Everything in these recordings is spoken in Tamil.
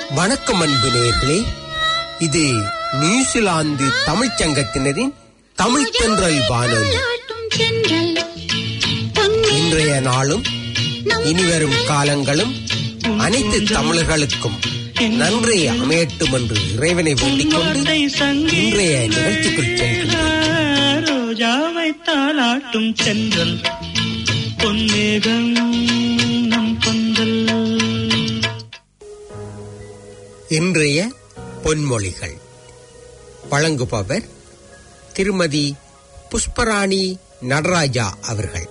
வணக்கம் அன்பு நேயர்களே இது நியூசிலாந்து தமிழ்ச் சங்கத்தினரின் தமிழ் தென்றல் வானொலி இன்றைய நாளும் இனிவரும் காலங்களும் அனைத்து தமிழர்களுக்கும் நன்றி அமையட்டும் என்று இறைவனை வேண்டிக் கொண்டு இன்றைய நிகழ்ச்சிக்குள் செல்கின்றோம் ரோஜாவை தாளாட்டும் சென்றல் பொன்னேகம் நம் கொந்தல் இன்றைய பொன்மொழிகள் வழங்குபவர் திருமதி புஷ்பராணி நடராஜா அவர்கள்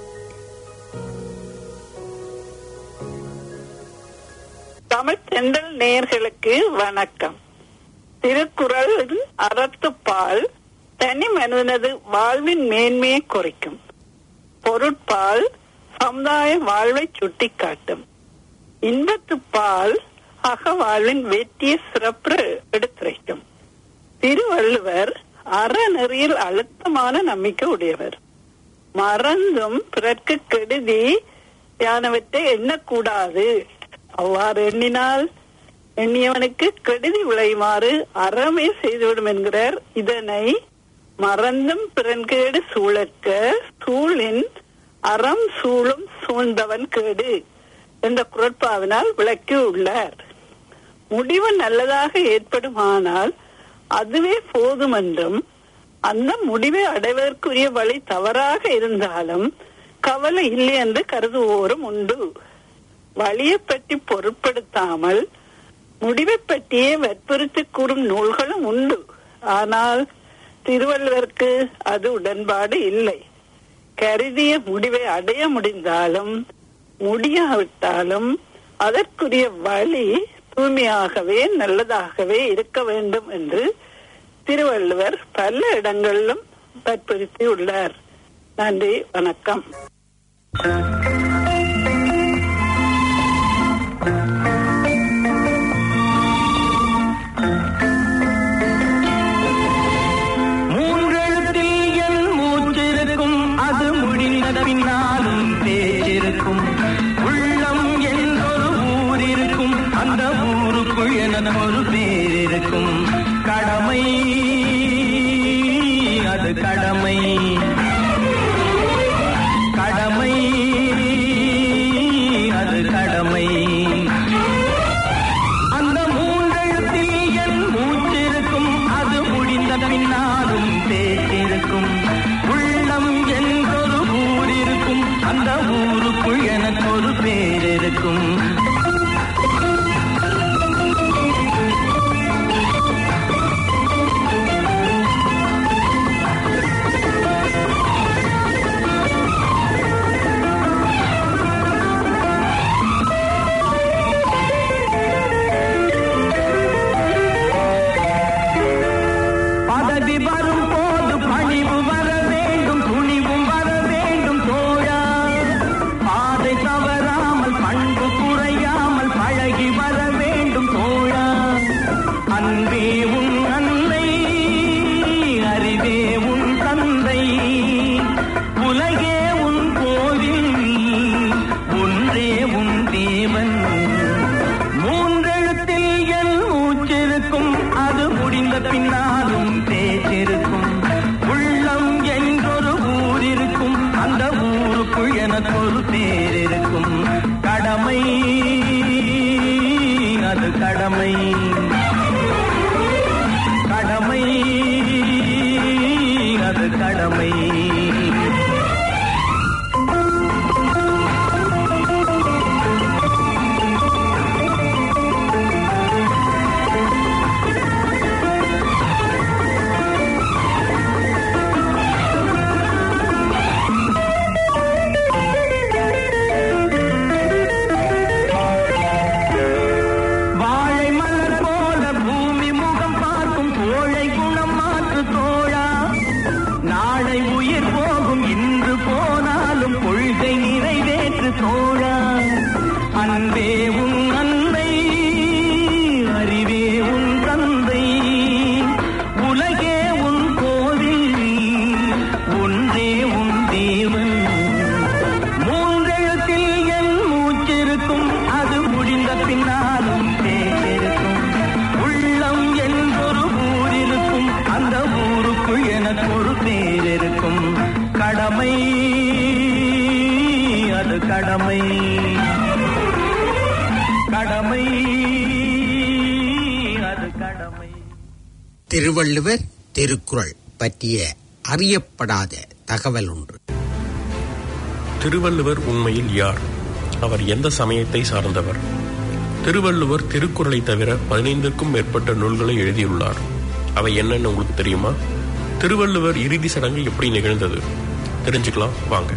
தமிழ் தென்றல் நேயர்களுக்கு வணக்கம் திருக்குறள் அறத்துப்பால் தனி மனிதனது வாழ்வின் மேன்மையை குறைக்கும் பொருட்பால் சமுதாய வாழ்வை சுட்டிக்காட்டும் இன்பத்துப்பால் அகவாழ்வின் வெற்றிய சிறப்பு எடுத்துரைக்கும் திருவள்ளுவர் அறநெறியில் அழுத்தமான நம்பிக்கை உடையவர் மறந்தும் பிறர்க்கு கெடுதி யானவற்றை எண்ணக்கூடாது அவ்வாறு எண்ணினால் எண்ணியவனுக்கு கெடுதி விளையுமாறு அறமே செய்துவிடும் என்கிறார் இதனை மறந்தும் பிறன்கேடு சூழற்க சூழின் அறம் சூழும் சூழ்ந்தவன் கேடு என்ற குரட்பாவினால் விளக்கி உள்ளார் முடிவு நல்லதாக ஏற்படுமானால் அதுவே போதும் என்றும் அந்த முடிவை அடைவதற்குரிய வழி தவறாக இருந்தாலும் கவலை இல்லை என்று கருதுவோரும் உண்டு வழியை பற்றி பொருட்படுத்தாமல் முடிவை பற்றியே வற்புறுத்தி கூறும் நூல்களும் உண்டு ஆனால் திருவள்ளுவருக்கு அது உடன்பாடு இல்லை கருதிய முடிவை அடைய முடிந்தாலும் முடியாவிட்டாலும் அதற்குரிய வழி தூய்மையாகவே நல்லதாகவே இருக்க வேண்டும் என்று திருவள்ளுவர் பல இடங்களிலும் வற்புறுத்தி உள்ளார் நன்றி வணக்கம் மூன்றெழுத்தில் என் மூச்சிருக்கும் அது முடிந்த பின்னாலும் பேச்சிருக்கும் உள்ளம் என்றொரு ஊர் இருக்கும் அந்த ஊருக்குள் என ஒரு பேர் இருக்கும் கடமை அது கடமை கடமை அது கடமை அந்த மூன்றெழுத்தில் என் மூச்சிருக்கும் அது முடிந்த பின்னாலும் பேச்சிருக்கும் உள்ளம் என்றொரு ஊர் இருக்கும் அந்த ஊருக்குள் எனக்கு ஒரு பேர் இருக்கும் பதவி வரும் போது பணிவு வர வேண்டும் துணிவும் வர வேண்டும் தோழா பாதை தவறாமல் பண்பு குறையாமல் பழகி வர வேண்டும் தோழா அன்பே உன் அன்னை அறிவே உன் தந்தை உலகே உன் கோவில் ஒன்றே உன் தேவன் மூன்றெழுத்தில் என் மூச்சிருக்கும் அது முடிந்த பின்னாலும் பேச்சிருக்கும் உள்ளம் என்றொரு ஊர் இருக்கும் அந்த ஊருக்குள் எனக்கு ஒரு பேர் இருக்கும் கடமை அது கடமை கடமை அது கடமை வாழை மலர் போல பூமி முகம் பார்க்கும் கோழை குணம் மாற்று தோழா நாளை உயிர் கடமை அது கடமை திருவள்ளுவர் திருக்குறள் பற்றிய அறியப்படாத தகவல் ஒன்று திருவள்ளுவர் உண்மையில் யார் அவர் எந்த சமயத்தை சார்ந்தவர் திருவள்ளுவர் திருக்குறளை தவிர பதினைந்திற்கும் மேற்பட்ட நூல்களை எழுதியுள்ளார் அவை என்னன்னு உங்களுக்கு தெரியுமா திருவள்ளுவர் இறுதி சடங்கு எப்படி நிகழ்ந்தது தெரிஞ்சுக்கலாம் வாங்க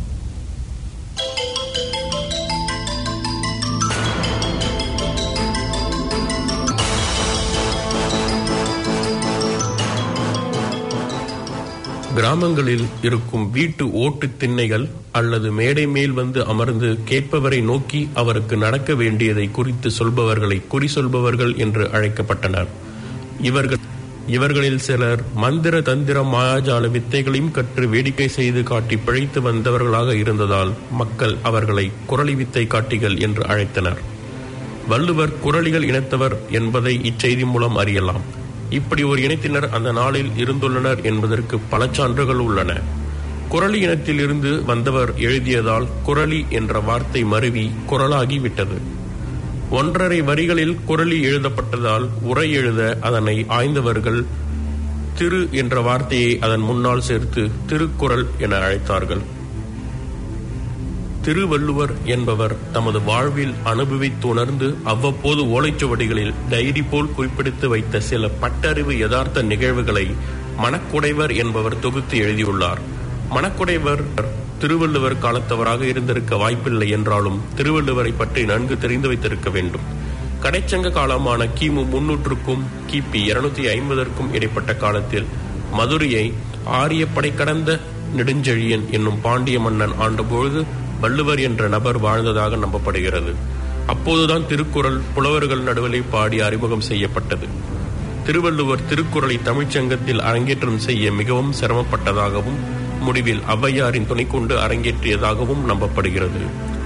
கிராமங்களில் இருக்கும் வீட்டு ஓட்டு திண்ணைகள் அல்லது மேடை மேல் வந்து அமர்ந்து கேட்பவரை நோக்கி அவருக்கு நடக்க வேண்டியதை குறித்து சொல்பவர்களை குறி சொல்பவர்கள் என்று அழைக்கப்பட்டனர் இவர்கள் இவர்களில் சிலர் மந்திர தந்திர மாயாஜால வித்தைகளையும் கற்று வேடிக்கை செய்து காட்டி பிழைத்து வந்தவர்களாக இருந்ததால் மக்கள் அவர்களை குரலி வித்தை காட்டிகள் என்று அழைத்தனர் வள்ளுவர் குரலிகள் இனத்தவர் என்பதை இச்செய்தி மூலம் அறியலாம் இப்படி ஒரு இனத்தினர் அந்த நாளில் இருந்துள்ளனர் என்பதற்கு பல சான்றுகள் உள்ளன குரலி இனத்தில் இருந்து வந்தவர் எழுதியதால் குரலி என்ற வார்த்தை மருவி குரலாகி விட்டது ஒன்றரை வரிகளில் குரலி எழுதப்பட்டதால் உரை எழுத அதனை ஆய்ந்தவர்கள் திரு என்ற வார்த்தையை அதன் முன்னால் சேர்த்து திருக்குறள் என அழைத்தார்கள் திருவள்ளுவர் என்பவர் தமது வாழ்வில் அனுபவித்து உணர்ந்து அவ்வப்போது ஓலைச்சுவடிகளில் டைரி போல் குறிப்பிடுத்து வைத்த சில பட்டறிவு யதார்த்த நிகழ்வுகளை மணக்குடைவர் என்பவர் தொகுத்து எழுதியுள்ளார் மணக்குடைவர் திருவள்ளுவர் காலத்தவராக இருந்திருக்க வாய்ப்பில்லை என்றாலும் திருவள்ளுவரை பற்றி நன்கு தெரிந்து வைத்திருக்க வேண்டும் கடைச்சங்க காலமான கிமு முன்னூற்றுக்கும் கிபி இருநூத்தி ஐம்பதற்கும் இடைப்பட்ட காலத்தில் மதுரையை ஆரிய படை கடந்த நெடுஞ்செழியன் என்னும் பாண்டிய மன்னன் ஆண்டபொழுது வள்ளுவர் என்ற நபர் வாழ்ந்ததாக நம்பப்படுகிறது அப்போதுதான் திருக்குறள் புலவர்கள் நடுவிலே பாடி அறிமுகம் செய்யப்பட்டது திருவள்ளுவர் திருக்குறளை தமிழ்ச்சங்கத்தில் அரங்கேற்றம் செய்ய மிகவும் சிரமப்பட்டதாகவும் முடிவில் ஔவையாரின் துணை கொண்டு அரங்கேற்றியதாகவும் நம்பப்படுகிறது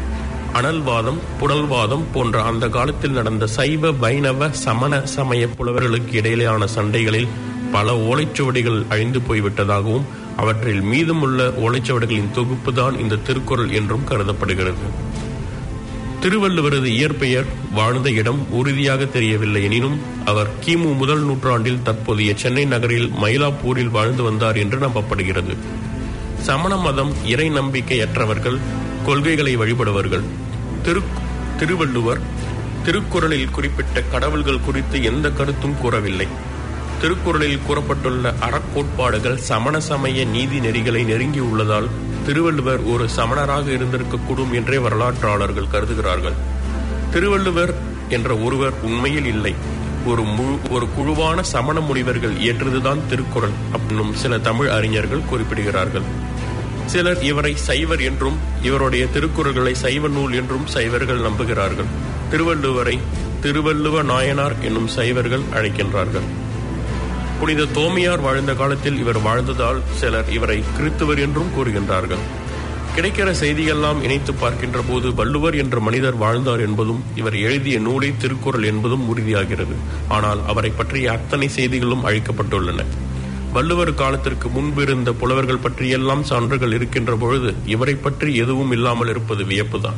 அனல்வாதம் புனல்வாதம் போன்ற அந்த காலத்தில் நடந்த சைவ வைணவ சமண சமய புலவர்களுக்கு இடையிலான சண்டைகளில் பல ஓலைச்சுவடிகள் அழிந்து போய்விட்டதாகவும் அவற்றில் மீதமுள்ள ஓலைச்சுவடிகளின் தொகுப்புதான் இந்த திருக்குறள் என்றும் கருதப்படுகிறது திருவள்ளுவரது இயற்பெயர் வாழ்ந்த இடம் உறுதியாக தெரியவில்லை எனினும் அவர் கிமு முதல் நூற்றாண்டில் தற்போதைய சென்னை நகரில் மயிலாப்பூரில் வாழ்ந்து வந்தார் என்று நம்பப்படுகிறது சமண மதம் இறை நம்பிக்கையற்றவர்கள் கொள்கைகளை வழிபடுவர்கள் திரு திருவள்ளுவர் திருக்குறளில் குறிப்பிட்ட கடவுள்கள் குறித்து எந்த கருத்தும் கூறவில்லை திருக்குறளில் கூறப்பட்டுள்ள அறக்கோட்பாடுகள் சமண சமய நீதி நெறிகளை நெருங்கியுள்ளதால் திருவள்ளுவர் ஒரு சமணராக இருந்திருக்கக்கூடும் என்றே வரலாற்றாளர்கள் கருதுகிறார்கள் திருவள்ளுவர் என்ற ஒருவர் உண்மையில் இல்லை ஒரு முழு ஒரு குழுவான சமண முனிவர்கள் இயற்றதுதான் திருக்குறள் அப்படின்னும் சில தமிழ் அறிஞர்கள் குறிப்பிடுகிறார்கள் சிலர் இவரை சைவர் என்றும் இவருடைய திருக்குறள்களை சைவ நூல் என்றும் சைவர்கள் நம்புகிறார்கள் திருவள்ளுவரை திருவள்ளுவ நாயனார் என்னும் சைவர்கள் அழைக்கின்றார்கள் புனித தோமியார் வாழ்ந்த காலத்தில் இவர் வாழ்ந்ததால் சிலர் இவரை கிறித்துவர் என்றும் கூறுகின்றார்கள் கிடைக்கிற செய்தியெல்லாம் இணைத்து பார்க்கின்ற போது வள்ளுவர் என்ற மனிதர் வாழ்ந்தார் என்பதும் இவர் எழுதிய நூலை திருக்குறள் என்பதும் உறுதியாகிறது ஆனால் அவரை பற்றிய அத்தனை செய்திகளும் அழிக்கப்பட்டுள்ளன வள்ளுவர் காலத்திற்கு முன்பு இருந்த புலவர்கள் பற்றியெல்லாம் சான்றுகள் இருக்கின்ற பொழுது இவரை பற்றி எதுவும் இல்லாமல் இருப்பது வியப்புதான்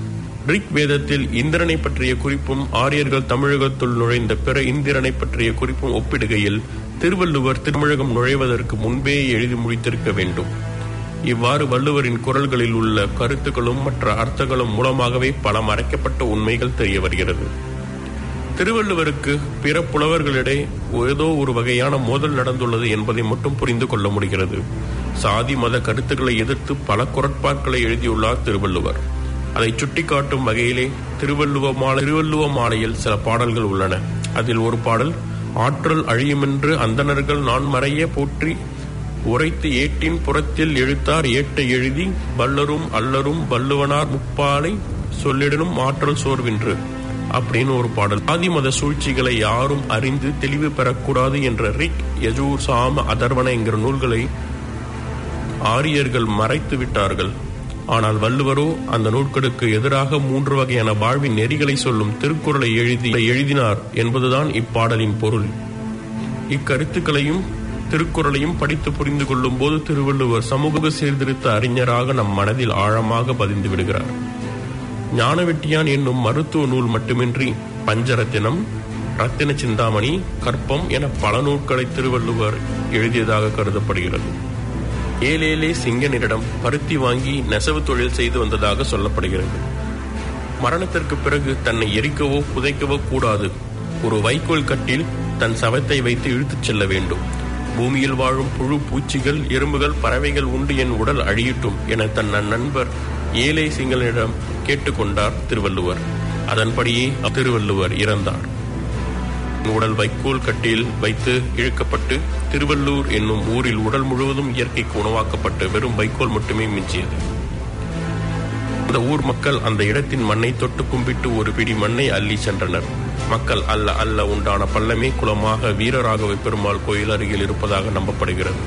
ரிக் வேதத்தில் இந்திரனை பற்றிய குறிப்பும் ஆரியர்கள் தமிழகத்துள் நுழைந்த பிற இந்திரனை பற்றிய குறிப்பும் ஒப்பிடுகையில் திருவள்ளுவர் திருமிழகம் நுழைவதற்கு முன்பே எழுதி முடித்திருக்க வேண்டும் இவ்வாறு வள்ளுவரின் குரல்களில் உள்ள கருத்துக்களும் மற்ற அர்த்தங்களும் மூலமாகவே பல மறைக்கப்பட்ட உண்மைகள் தெரிய வருகிறது திருவள்ளுவருக்கு பிற புலவர்களிடையே ஏதோ ஒரு வகையான மோதல் நடந்துள்ளது என்பதை மட்டும் புரிந்து கொள்ள முடிகிறது சாதி மத கருத்துக்களை எதிர்த்து பல குரட்பாக்களை எழுதியுள்ளார் திருவள்ளுவர் அதை சுட்டிக்காட்டும் வகையிலே திருவள்ளுவ மாலை திருவள்ளுவ மாலையில் சில பாடல்கள் உள்ளன அதில் ஒரு பாடல் ஆற்றல் அழியுமென்று அந்தணர்கள் நான் மறைய போற்றி உரைத்து ஏட்டின் புறத்தில் எழுத்தார் ஏட்ட எழுதி வல்லரும் அல்லரும் வள்ளுவனார் முப்பாலை சொல்லிடனும் ஆற்றல் சோர்வின்று அப்படின்னு ஒரு பாடல் ஆதி மத சூழ்ச்சிகளை யாரும் அறிந்து தெளிவு பெறக்கூடாது என்ற ரிக் யஜூர் சாம அதர்வன என்கிற நூல்களை ஆரியர்கள் மறைத்து விட்டார்கள் ஆனால் வள்ளுவரோ அந்த நூல்களுக்கு எதிராக மூன்று வகையான வாழ்வின் நெறிகளை சொல்லும் திருக்குறளை எழுதி எழுதினார் என்பதுதான் இப்பாடலின் பொருள் இக்கருத்துக்களையும் திருக்குறளையும் படித்து புரிந்து கொள்ளும் போது திருவள்ளுவர் சமூக சீர்திருத்த அறிஞராக நம் மனதில் ஆழமாக பதிந்து விடுகிறார் ஞானவெட்டியான் என்னும் மருத்துவ நூல் மட்டுமின்றி பஞ்சரத்தினம் ரத்தின சிந்தாமணி கற்பம் என பல நூல்களை திருவள்ளுவர் எழுதியதாக கருதப்படுகிறது ஏலேலே சிங்கனிடம் பருத்தி வாங்கி நெசவு தொழில் செய்து வந்ததாக சொல்லப்படுகிறது மரணத்திற்கு பிறகு தன்னை எரிக்கவோ புதைக்கவோ கூடாது ஒரு வைக்கோல் கட்டில் தன் சவத்தை வைத்து இழுத்துச் செல்ல வேண்டும் பூமியில் வாழும் புழு பூச்சிகள் எறும்புகள் பறவைகள் உண்டு என் உடல் அழியட்டும் என தன் நண்பர் ஏழை சிங்களிடம் கேட்டுக்கொண்டார் திருவள்ளுவர் அதன்படியே திருவள்ளுவர் இறந்தார் உடல் வைக்கோல் கட்டியில் வைத்து இழுக்கப்பட்டு திருவள்ளூர் என்னும் ஊரில் உடல் முழுவதும் இயற்கைக்கு உணவாக்கப்பட்டு வெறும் வைக்கோல் மட்டுமே மிஞ்சியது அந்த ஊர் மக்கள் அந்த இடத்தின் மண்ணை தொட்டு கும்பிட்டு ஒரு பிடி மண்ணை அள்ளி சென்றனர் மக்கள் அல்ல அல்ல உண்டான பள்ளமே குலமாக வீரராகவ பெருமாள் கோயில் அருகில் இருப்பதாக நம்பப்படுகிறது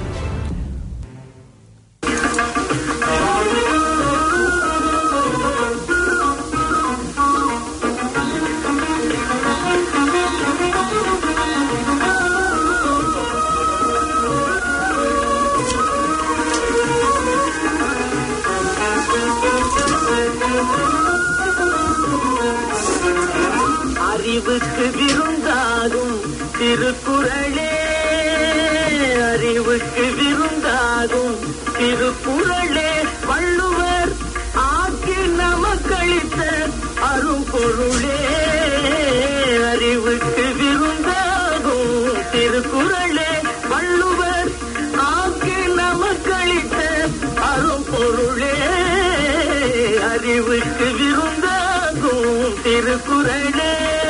அறிவுக்கு விருந்தாகும் திருக்குறளே அறிவுக்கு விருந்தாகும் திருக்குறளே வள்ளுவர் ஆக்கி நமக்களித்த அரும்பொருளே அறிவுக்கு விருந்தாகும் திருக்குறளே வள்ளுவர் ஆக்கி நமக்களித்த அரும்பொருளே அறிவுக்கு விருந்தாகும் திருக்குறளே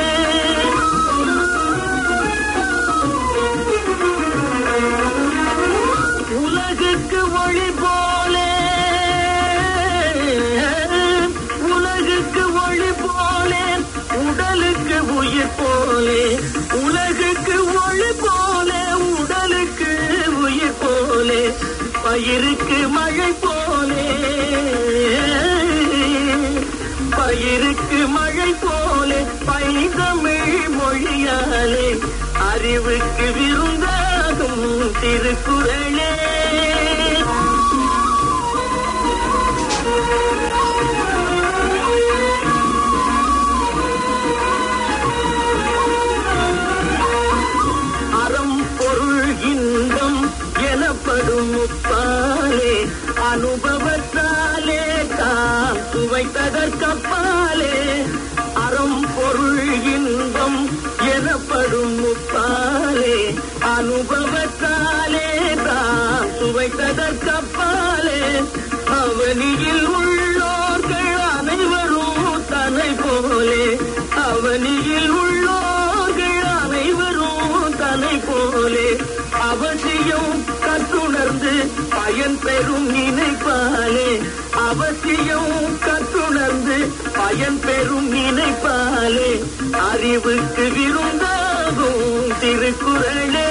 உலகுக்கு ஒளி போலே உலகுக்கு ஒளி போலே உடலுக்கு உயிர் போலே உலகுக்கு ஒளி போலே உடலுக்கு உயிர் போலே பயிருக்கு மழை போலே பயிருக்கு மழை போலே பைந்தமிழ் மொழியாலே அறிவுக்கு விருந்தாகும் திருக்குறளே அறம் பொருள் இன்பம் எனப்படும் முப்பாலே அனுபவத்தாலே தாம் சுவைத்ததற்கப்பாலே அறம் பொருள் இன்பம் எனப்படும் முப்பாலே அனுபவத்தாலே தாம் சுவைத்ததற்கப்பாலே அவனியில் உள்ளோர்கள் அனைவரும் தனை போலே அவனியில் உள்ளோர்கள் அனைவரும் தனை போலே அவசியம் கற்றுணர்ந்து பயன் பெறும் நினைப்பாலே அவசியம் கற்றுணர்ந்து பயன் பெறும் நினைப்பாலே அறிவுக்கு விருந்தாகும் திருக்குறளே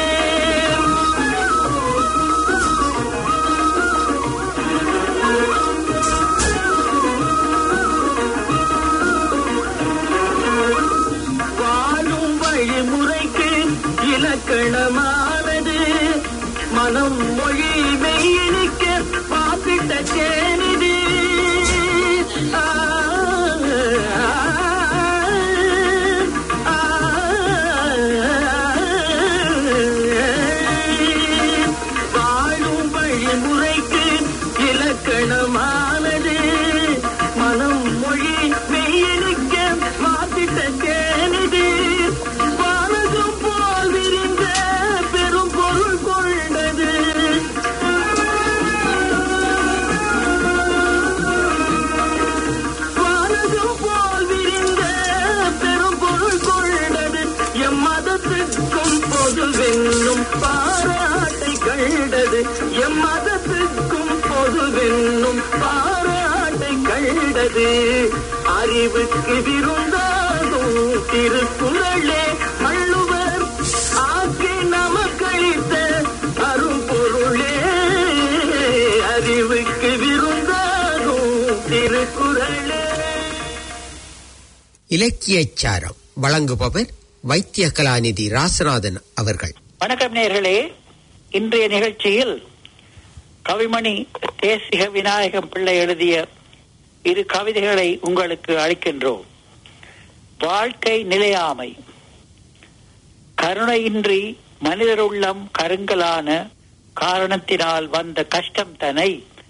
வாழும் வழிமுறைக்கு இலக்கணமானது மனம் மொழி மெய்யணிக்க பாப்பிட்ட தேனிது ஆ, ஆ, ஆ, வாழும் வழிமுறைக்கு இலக்கணமானது மனம் மொழி மெய்யணிக்க மாத்திட்ட தேனிது வானகம் போல் விரிந்த பெரும் பொருள் கொண்டது வானகம் போல் விரிந்த பெரும் பொருள் கொண்டது எம் மதத்துக்கும் பொதுவென்னும் பாராட்டை கண்டது எம் மதத்துக்கும் பொதுவென்னும் பாராட்டை கண்டது அறிவுக்கு விருந்தாகும் திருக்குறளே வள்ளுவர் ஆக்கி நமக்களித்த அரும்பொருளே அறிவுக்கு விருந்தாகும் திருக்குறளே இலக்கியச் சாரம் வழங்குபவர் வைத்திய கலாநிதி ராசநாதன் அவர்கள் வணக்கம் நேர்களே இன்றைய நிகழ்ச்சியில் கவிமணி தேசிக விநாயகம் பிள்ளை எழுதிய இரு கவிதைகளை உங்களுக்கு அளிக்கின்றோம் வாழ்க்கை நிலையாமை கருணையின்றி மனிதருள்ளம் கருங்கலான காரணத்தினால் வந்த கஷ்டம் தனை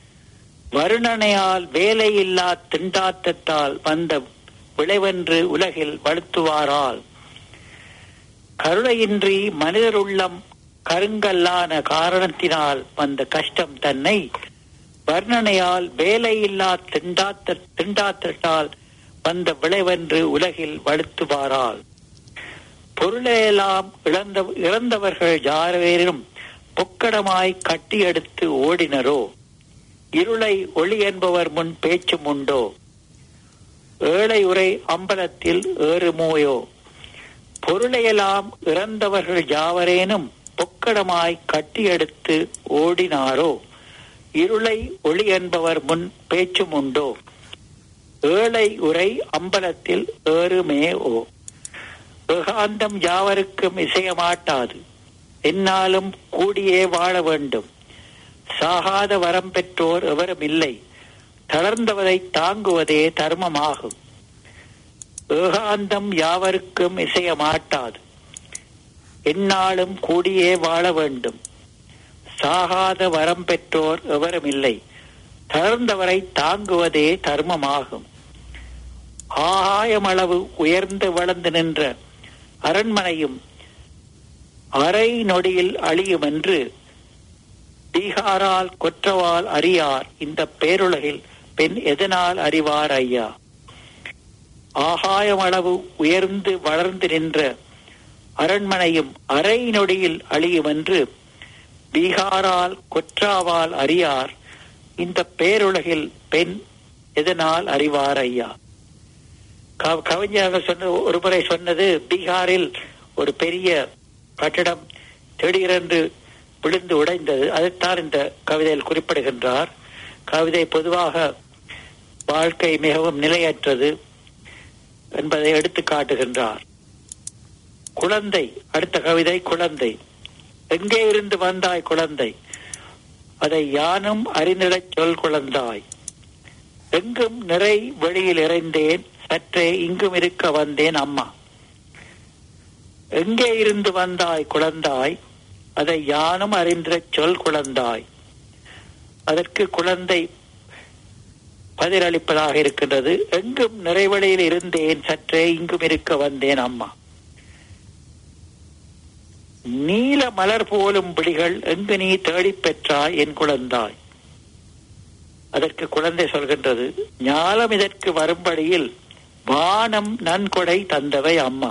வருணனையால் வேலையில்லா திண்டாட்டத்தால் வந்த விளைவென்று உலகில் வலுத்துவாரால் கருணையின்றி மனிதருள்ளம் கருங்கல்லான காரணத்தினால் வந்த கஷ்டம் தன்னை வர்ணனையால் வேலையில்லா திண்டாத்த திண்டாட்டத்தால் வந்த விளைவென்று உலகில் வலுத்துவாரால் பொருளையெல்லாம் இழந்த இழந்தவர்கள் யாரேனும் பொக்கடமாய் கட்டி எடுத்து ஓடினரோ இருளை ஒளி என்பவர் முன் பேச்சும் உண்டோ ஏழை உரை அம்பலத்தில் ஏறுமோயோ பொருளையெல்லாம் இறந்தவர்கள் யாவரேனும் பொக்கடமாய் கட்டி எடுத்து ஓடினாரோ இருளை ஒளி என்பவர் முன் பேச்சும் உண்டோ ஏழை உரை அம்பலத்தில் ஏறுமே ஓ ஏகாந்தம் யாவருக்கும் இசையமாட்டாது என்னாலும் கூடியே வாழ வேண்டும் சாகாத வரம் பெற்றோர் எவரும் இல்லை தளர்ந்தவதை தாங்குவதே தர்மமாகும் ஏகாந்தம் யாவருக்கும் இசையமாட்டாது என்னாலும் கூடியே வாழ வேண்டும் சாகாத வரம் பெற்றோர் எவரும் இல்லை தளர்ந்தவரை தாங்குவதே தர்மமாகும் ஆகாயமளவு உயர்ந்து வளர்ந்து நின்ற அரண்மனையும் அரை நொடியில் அழியும் என்று பீகாரால் கொற்றவால் அறியார் இந்த பேருலகில் பெண் எதனால் அறிவார் ஐயா ஆகாயமளவு உயர்ந்து வளர்ந்து நின்ற அரண்மனையும் அரை நொடியில் அழியும் என்று பீகாரால் கொற்றாவால் அறியார் இந்த பேருலகில் பெண் எதனால் அறிவார் ஐயா க- கவிஞர் சொன்ன ஒரு முறை சொன்னது பீகாரில் ஒரு பெரிய கட்டடம் திடீரென்று விழுந்து உடைந்தது அதைத்தான் இந்த கவிதையில் குறிப்பிடுகின்றார் கவிதை பொதுவாக வாழ்க்கை மிகவும் நிலையற்றது என்பதை எடுத்து காட்டுகின்றார் குழந்தை அடுத்த கவிதை குழந்தை எங்கே இருந்து வந்தாய் குழந்தை அதை யானும் அறிந்திடச் சொல் குழந்தாய் எங்கும் நிறை வெளியில் இறைந்தேன் சற்றே இங்கும் இருக்க வந்தேன் அம்மா எங்கே இருந்து வந்தாய் குழந்தாய் அதை யானும் அறிந்திடச் சொல் குழந்தாய் அதற்கு குழந்தை பதிலளிப்பதாக இருக்கின்றது எங்கும் நிறைவழியில் இருந்தேன் சற்றே இங்கும் இருக்க வந்தேன் அம்மா நீல மலர் போலும் விழிகள் எங்கு நீ தேடிப் பெற்றாய் என் குழந்தாய் அதற்கு குழந்தை சொல்கின்றது ஞாலம் இதற்கு வரும்படியில் வானம் நன்கொடை தந்தவை அம்மா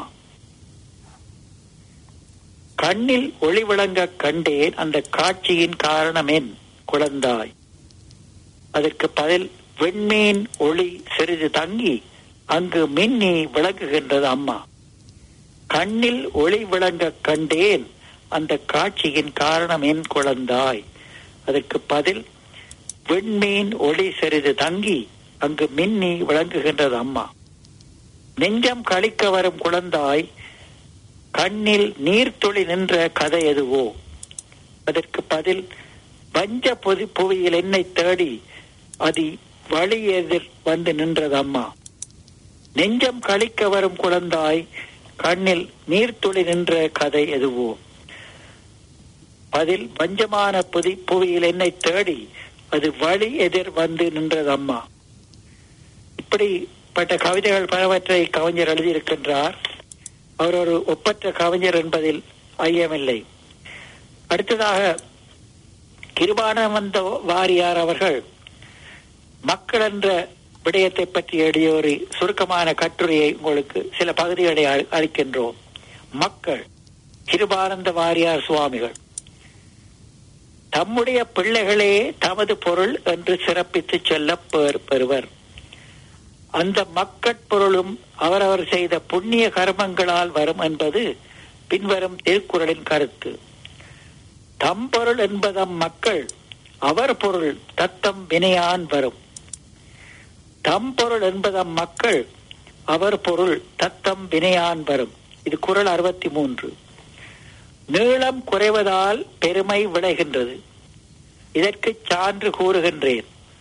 கண்ணில் ஒளி விளங்க கண்டேன் அந்த காட்சியின் காரணமென் குழந்தாய் அதற்கு பதில் வெண்மீன் ஒளி சிறிது தங்கி அங்கு மின்னி விளங்குகின்றது அம்மா கண்ணில் ஒளி விளங்க கண்டேன் அந்த காட்சியின் காரணம் என் குழந்தாய் அதற்கு பதில் விண்மீன் ஒளி சிறிது தங்கி அங்கு மின்னி விளங்குகின்றது அம்மா நெஞ்சம் கழிக்க வரும் குழந்தாய் கண்ணில் நீர்த்துளி நின்ற கதை எதுவோ அதற்கு பதில் வஞ்ச பொதி புவியில் என்னை தேடி அது வழி எதிர் வந்து நின்றது அம்மா நெஞ்சம் கழிக்க வரும் குழந்தாய் கண்ணில் நீர்த்துளி நின்ற கதை எதுவோ பதில் பஞ்சமான புதி புவியில் என்னை தேடி அது வழி எதிர் வந்து நின்றது அம்மா இப்படிப்பட்ட கவிதைகள் பலவற்றை கவிஞர் எழுதியிருக்கின்றார் அவர் ஒரு ஒப்பற்ற கவிஞர் என்பதில் ஐயமில்லை அடுத்ததாக கிருபானந்த வாரியார் அவர்கள் மக்கள் என்ற விடயத்தை பற்றி எழுதிய ஒரு சுருக்கமான கட்டுரையை உங்களுக்கு சில பகுதிகளை அளி- அளிக்கின்றோம் மக்கள் கிருபானந்த வாரியார் சுவாமிகள் தம்முடைய பிள்ளைகளே தமது பொருள் என்று சிறப்பித்து சொல்ல பெறு- பெறுவர் அந்த மக்கட் பொருளும் அவரவர் செய்த புண்ணிய கர்மங்களால் வரும் என்பது பின்வரும் திருக்குறளின் கருத்து தம் பொருள் என்பதம் மக்கள் அவர் பொருள் தத்தம் வினையான் வரும் தம் பொருள் என்பதம் மக்கள் அவர் பொருள் தத்தம் வினையான் வரும் இது குறள் அறுபத்தி மூன்று நீளம் குறைவதால் பெருமை விளைகின்றது இதற்கு சான்று கூறுகின்றேன்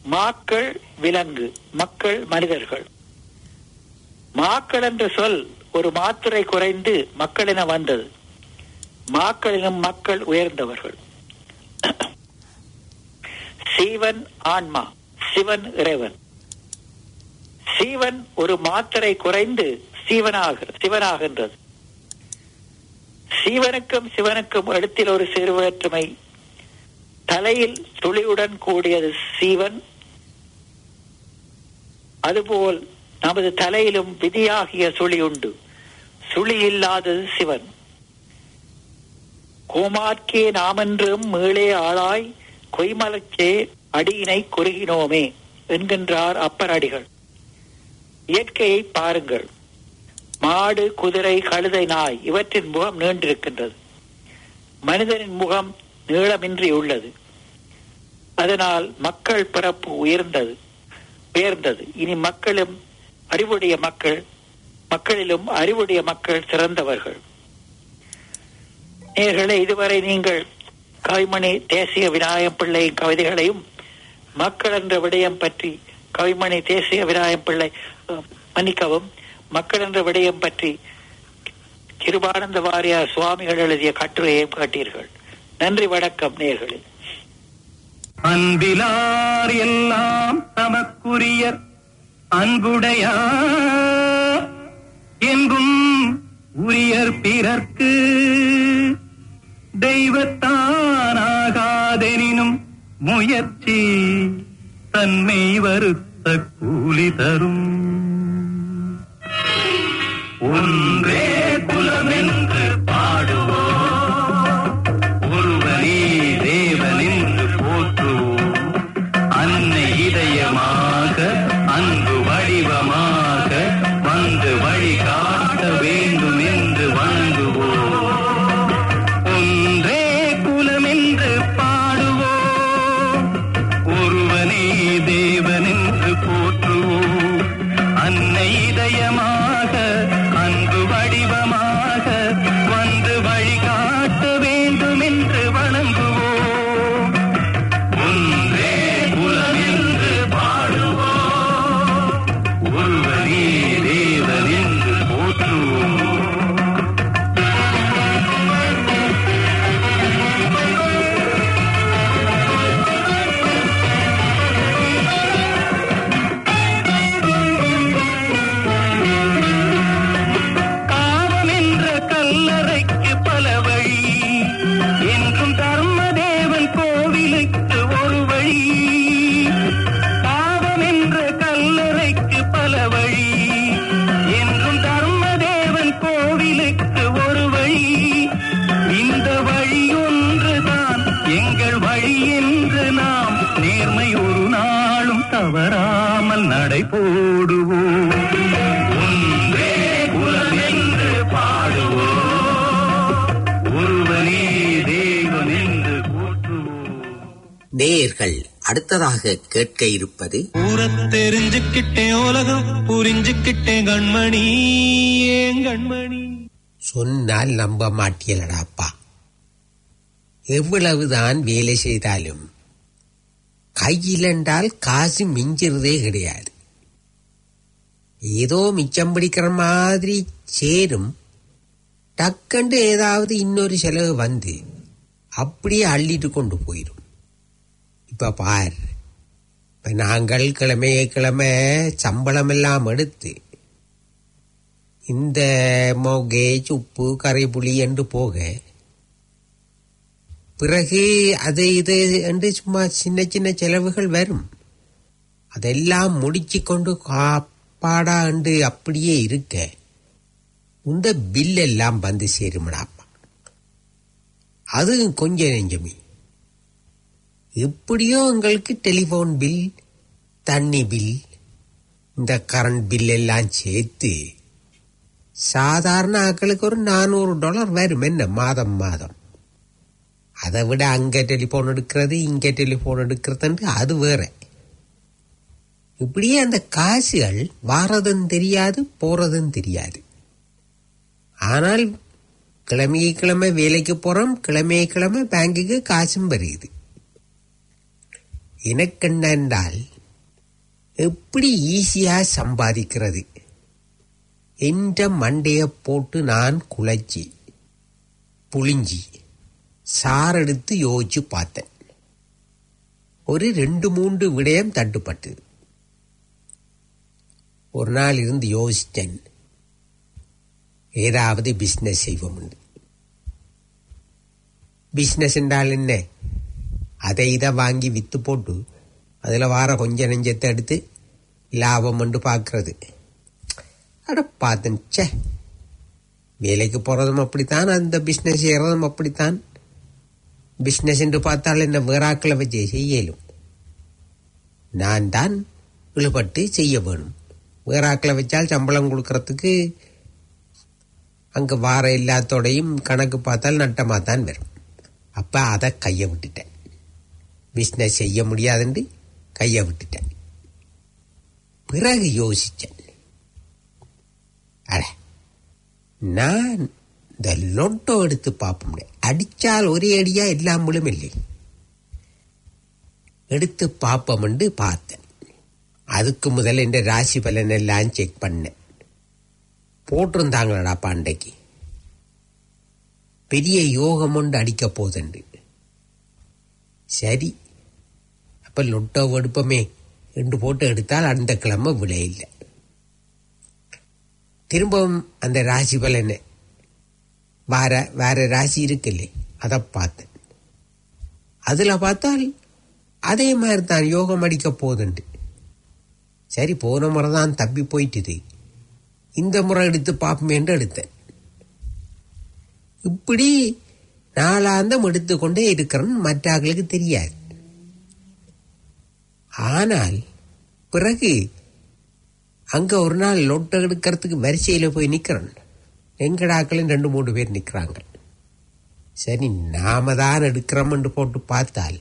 மாக்கள் விலங்கு மக்கள் மனிதர்கள் மாக்கள் என்ற சொல் ஒரு மாத்திரை குறைந்து மக்கள் என வந்தது மாக்களிலும் மக்கள் உயர்ந்தவர்கள் சீவன் ஆன்மா சிவன் இறைவன் சீவன் ஒரு மாத்திரை குறைந்து சீவனாக சிவனாகின்றது சீவனுக்கும் சிவனுக்கும் இடத்தில் ஒரு சிறு வேற்றுமை தலையில் சுழியுடன் கூடியது சீவன் அதுபோல் நமது தலையிலும் விதியாகிய சுழி உண்டு சுழி இல்லாதது சிவன் கோமார்க்கே நாமென்றும் மேலே ஆளாய் கொய்மலச்சே அடியினை குறுகினோமே என்கின்றார் அப்பர் அடிகள் இயற்கையை பாருங்கள் மாடு குதிரை கழுதை நாய் இவற்றின் முகம் நீண்டிருக்கின்றது மனிதனின் முகம் நீளமின்றி உள்ளது அதனால் மக்கள் பிறப்பு உயர்ந்தது உயர்ந்தது இனி மக்களும் அறிவுடைய மக்கள் மக்களிலும் அறிவுடைய மக்கள் சிறந்தவர்கள் நேர்களே இதுவரை நீங்கள் கவிமணி தேசிய விநாயகம் பிள்ளையின் கவிதைகளையும் மக்கள் என்ற விடயம் பற்றி கவிமணி தேசிய விநாயகம் பிள்ளை அஹ், மன்னிக்கவும் மக்கள் என்ற விடயம் பற்றி கிருபானந்த வாரியார் சுவாமிகள் எழுதிய கட்டுரையையும் கேட்டீர்கள் நன்றி வணக்கம் நேர்களே அன்பிலார் எல்லாம் தமக்குரியர் அன்புடையார் என்றும் உரியர் பிறர்க்கு தெய்வத்தானாகாதெனினும் முயற்சி தன்மை வருத்த கூலி தரும் ஒன்றே குலமென்று பாடுவோம் ஒருவனே தேவன் என்று போற்றுவோம் அன்னை இதயமாக அன்பு வடிவமாக வந்து வழிகாட்ட வேண்டும் என்று வணங்குவோம் ஒன்றே குலம் என்று பாடுவோம் ஒருவனே தேவன் என்று போற்றுவோம் அன்னை இதயமாக அன்பு வடிவமாக வந்து வழிகாட்ட வேண்டும் என்று வணங்குவோம் ஒன்றே குலம் என்று பாடுவோம் ஒருவனே தேவன் என்று போற்றுவோம் காவம் என்ற கல்லறைக்கு பல வழி என்றும் தர்மதேவன் கோவிலுக்கு ஒரு வழி காவம் என்ற கல்லறைக்கு பல வழி என்றும் தர்மதேவன் கோவிலுக்கு ஒரு வழி இந்த வழி ஒன்றுதான் எங்கள் வழி என்று நாம் நேர்மை ஒரு நாளும் தவறாமல் நடை போடுவோம் ஒன்றே குலம் என்று பாடுவோம் ஒருவனே தேவன் என்று போற்றுவோம் நேயர்கள் அடுத்ததாக கேட்க இருப்பது ஊரத் தெரிஞ்சுக்கிட்டேன் உலகம் புரிஞ்சுக்கிட்டேன் கண்மணி ஏன் கண்மணி சொன்னால் நம்ப மாட்டியலடாப்பா எவ்வளவுதான் வேலை செய்தாலும் கையில் என்றால் காசு மிஞ்சிறதே கிடையாது ஏதோ மிச்சம் பிடிக்கிற மாதிரி சேரும் டக்குண்டு ஏதாவது இன்னொரு செலவு வந்து அப்படியே அள்ளிட்டு கொண்டு போயிடும் இப்ப பார் இப்ப நாங்கள் கிழமையே கிழமை சம்பளம் எல்லாம் எடுத்து இந்த மோகேஜ் உப்பு கரைப்புளி என்று போக பிறகு அது இது என்று சும்மா சின்ன சின்ன செலவுகள் வரும் அதெல்லாம் முடிச்சு கொண்டு காப்பாடா என்று அப்படியே இருக்க இந்த பில் எல்லாம் வந்து சேருமடாப்பா அது கொஞ்சம் நெஞ்சமே எப்படியோ உங்களுக்கு டெலிஃபோன் பில் தண்ணி பில் இந்த கரண்ட் பில் எல்லாம் சேர்த்து சாதாரண ஆட்களுக்கு ஒரு நானூறு டாலர் வரும் என்ன மாதம் மாதம் அதை விட அங்க டெலிஃபோன் எடுக்கிறது இங்க டெலிஃபோன் எடுக்கிறதுன்ட்டு அது வேற இப்படியே அந்த காசுகள் வாரதும் தெரியாது போறதும் தெரியாது ஆனால் கிழமையை கிழமை வேலைக்கு போறோம் கிழமையை கிழமை பேங்குக்கு காசும் வருது எனக்கு என்ன என்றால் எப்படி ஈஸியா சம்பாதிக்கிறது என்ற மண்டைய போட்டு நான் குழைச்சி புளிஞ்சி சாரெடுத்து யோசிச்சு பார்த்தேன் ஒரு ரெண்டு மூன்று விடயம் தட்டுப்பட்டது ஒரு நாள் இருந்து யோசித்தேன் ஏதாவது பிசினஸ் செய்வோம் பிசினஸ் என்றால் என்ன அதை இதை வாங்கி வித்து போட்டு அதில் வார கொஞ்ச நெஞ்சத்தை எடுத்து லாபம் என்று பார்க்கறது அட பார்த்தேன் ச்சே வேலைக்கு போகிறதும் அப்படித்தான் அந்த பிஸ்னஸ் செய்கிறதும் அப்படித்தான் பிஸ்னஸ் என்று பார்த்தால் என்ன வேறாக்களை வச்சு செய்யலும் நான் தான் இழுபட்டு செய்ய வேணும் வேறாக்களை வச்சால் சம்பளம் கொடுக்கறதுக்கு அங்கே வார எல்லாத்தோடையும் கணக்கு பார்த்தால் நட்டமாக தான் வரும் அப்போ அதை கையை விட்டுட்டேன் பிஸ்னஸ் செய்ய முடியாதுன்னு கையை விட்டுட்டேன் பிறகு யோசித்தேன் அட நான் இந்த லொட்டோ எடுத்து பார்ப்போம் அடிச்சால் ஒரே அடியா எல்லாம் முழும் இல்லை எடுத்து பார்ப்போம்னு பார்த்தேன் அதுக்கு முதல்ல இந்த ராசி பலன் எல்லாம் செக் பண்ணேன் போட்டிருந்தாங்களடா பாண்டைக்கு பெரிய யோகம் ஒன்று அடிக்க போதுண்டு சரி அப்ப லொட்டோ எடுப்போமே என்று போட்டு எடுத்தால் அந்த கிழமை விலை இல்லை திரும்பவும் அந்த ராசி பலன் வேற வேற ராசி இருக்குல்லே அதை பார்த்தேன் அதுல பார்த்தால் அதே மாதிரி தான் யோகம் அடிக்க போதுண்டு சரி போன முறை தான் தப்பி போயிட்டுது இந்த முறை எடுத்து பார்ப்போமேன்று எடுத்தேன் இப்படி நாளாந்தம் எடுத்துக்கொண்டே இருக்கிறேன்னு மற்றாக்களுக்கு தெரியாது ஆனால் பிறகு அங்க ஒரு நாள் லொட்டை எடுக்கிறதுக்கு வரிசையில போய் நிக்கிறேன் எங்கடாக்களும் ரெண்டு மூணு பேர் நிக்கிறாங்க சரி நாம தான் எடுக்கிறோம்னு போட்டு பார்த்தால்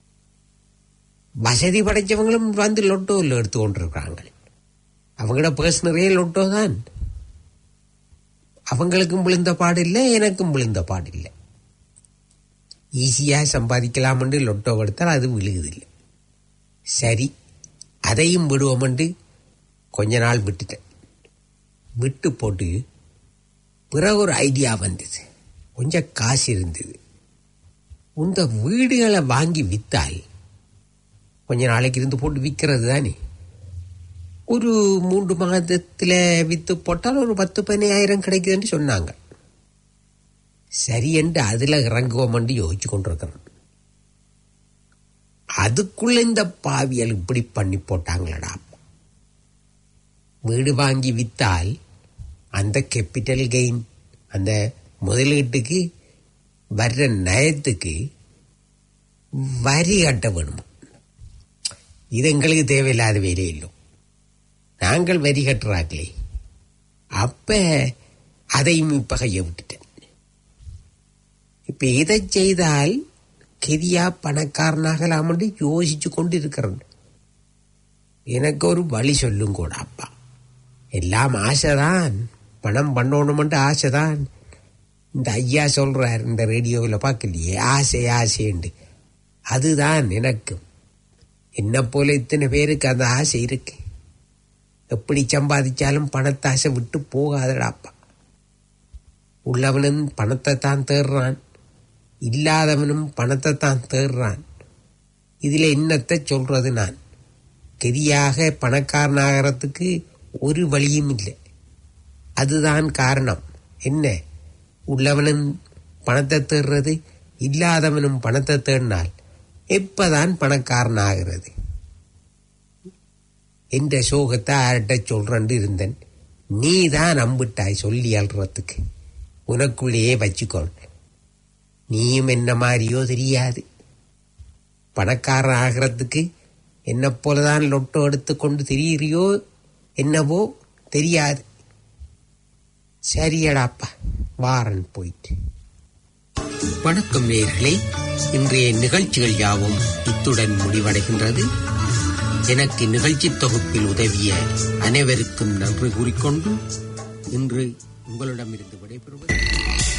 வசதி படைச்சவங்களும் வந்து லொட்டோவில் எடுத்து கொண்டிருக்கிறாங்க அவங்களோட பர்ஸ் நிறைய லொட்டோ தான் அவங்களுக்கும் விழுந்த பாடு இல்லை எனக்கும் விழுந்த பாடு இல்லை ஈஸியா சம்பாதிக்கலாம்னு லொட்டோ எடுத்தால் அது விழுகுதில்லை சரி அதையும் விடுவோம்னு கொஞ்ச நாள் விட்டுட்டேன் விட்டு போட்டு பிறகு ஒரு ஐடியா வந்தது கொஞ்சம் காசு இருந்தது உந்த வீடுகளை வாங்கி வித்தால் கொஞ்ச நாளைக்கு இருந்து போட்டு விற்கிறது தானே ஒரு மூன்று மாதத்தில் வித்து போட்டால் ஒரு பத்து பதினாயிரம் கிடைக்குதுன்னு சொன்னாங்க சரி என்று அதில் இறங்குவோம்னு யோசிச்சு கொண்டிருக்கிறேன் அதுக்குள்ள இந்த பாவியல் இப்படி பண்ணி போட்டாங்களடா வீடு வாங்கி வித்தால் அந்த கேபிட்டல் கெயின் அந்த முதலீட்டுக்கு வர்ற நயத்துக்கு வரி கட்ட வேணும் இது எங்களுக்கு தேவையில்லாத வேலை இல்லை நாங்கள் வரி கட்டுறாங்களே அப்ப அதையும் இப்ப கைய விட்டுட்டேன் இப்ப இதை செய்தால் கெதியா பணக்காரனாகலாம் என்று யோசிச்சு கொண்டு இருக்கிறேன் எனக்கு ஒரு வழி சொல்லும் கூட அப்பா எல்லாம் ஆசைதான் பணம் பண்ணணுமென்று ஆசைதான் இந்த ஐயா சொல்றார் இந்த ரேடியோவில் பார்க்கலையே ஆசை ஆசைண்டு அதுதான் எனக்கு என்ன போல இத்தனை பேருக்கு அந்த ஆசை இருக்கு எப்படி சம்பாதிச்சாலும் பணத்தாசை விட்டு போகாதடாப்பா உள்ளவனும் பணத்தை தான் தேடுறான் இல்லாதவனும் பணத்தை தான் தேடுறான் இதுல என்னத்தை சொல்றது நான் கெதியாக பணக்காரனாகிறதுக்கு ஒரு வழியும் இல்லை அதுதான் காரணம் என்ன உள்ளவனும் பணத்தை தேடுறது இல்லாதவனும் பணத்தை தேடினால் எப்பதான் பணக்காரன் ஆகிறது என்ற சோகத்தை யார்கிட்ட சொல்றேன்னு இருந்தேன் நீ தான் நம்பிட்டாய் சொல்லி அல்றதுக்கு உனக்குள்ளேயே வச்சுக்கோள் நீயும் என்ன மாதிரியோ தெரியாது பணக்காரன் ஆகிறதுக்கு என்ன போலதான் லொட்டோ எடுத்துக்கொண்டு திரியிறியோ என்னவோ தெரியாது சரியடாப்பா வாரன் போயிட்டு வணக்கம் நேர்களே இன்றைய நிகழ்ச்சிகள் யாவும் இத்துடன் முடிவடைகின்றது எனக்கு நிகழ்ச்சி தொகுப்பில் உதவிய அனைவருக்கும் நன்றி கூறிக்கொண்டு இன்று உங்களிடமிருந்து விடைபெறுவது